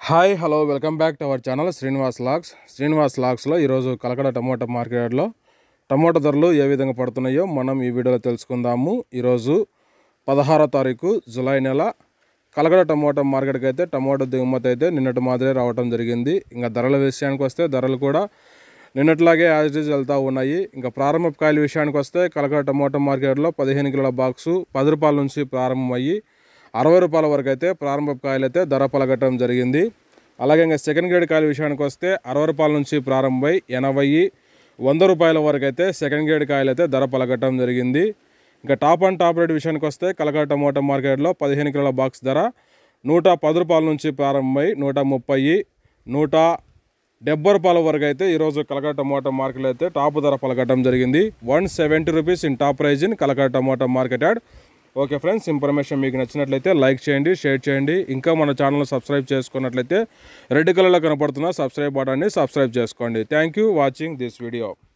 hi hello welcome back to our channel Srinivas logs Srinivas లాగ్స్లో ఈరోజు Kalakada tomato మార్కెట్లో టమోటా ధరలు ఏ విధంగా పడుతున్నాయో మనం ఈ వీడియోలో తెలుసుకుందాము ఈరోజు పదహారో తారీఖు జూలై నెల కలకడ టమోటా మార్కెట్కి అయితే టమోటా దిగుమతి అయితే నిన్నటి మాదిరే రావడం జరిగింది ఇంకా ధరల విషయానికి వస్తే ధరలు కూడా నిన్నట్లాగే యాజ్ ఇట్ ఈజ్ వెళ్తూ ఉన్నాయి ఇంకా ప్రారంభ కాయల విషయానికి వస్తే కలకడ టమోటా మార్కెట్లో పదిహేను కిలోల బాక్సు పది రూపాయల నుంచి ప్రారంభమయ్యి అరవై రూపాయల వరకు అయితే ప్రారంభ కాయలు అయితే ధర పలకటం జరిగింది అలాగే ఇంకా సెకండ్ గ్రేడ్ కాయల విషయానికి వస్తే అరవై రూపాయల నుంచి ప్రారంభమై ఎనభై వంద రూపాయల వరకు అయితే సెకండ్ గ్రేడ్ కాయలు అయితే ధర పలకటం జరిగింది ఇంకా టాప్ అండ్ టాప్ రేట్ విషయానికి వస్తే కలకడ టమోటా మార్కెట్లో పదిహేను కిలోల బాక్స్ ధర నూట పది రూపాయల నుంచి ప్రారంభమై నూట ముప్పై నూట డెబ్బై రూపాయల వరకు అయితే ఈరోజు కలకడ టమోటా మార్కెట్లో అయితే టాప్ ధర పలకటం జరిగింది one seventy rupees in top price in Kalakada tomato market యాడ్ ఓకే ఫ్రెండ్స్ ఇన్ఫర్మేషన్ మీకు నచ్చినట్లయితే లైక్ చేయండి షేర్ చేయండి ఇంకా మన ఛానల్ సబ్స్క్రైబ్ చేసుకున్నట్లయితే రెడ్ కలర్లో కనపడుతున్న సబ్స్క్రైబ్ బటన్ని సబ్స్క్రైబ్ చేసుకోండి thank you watching this video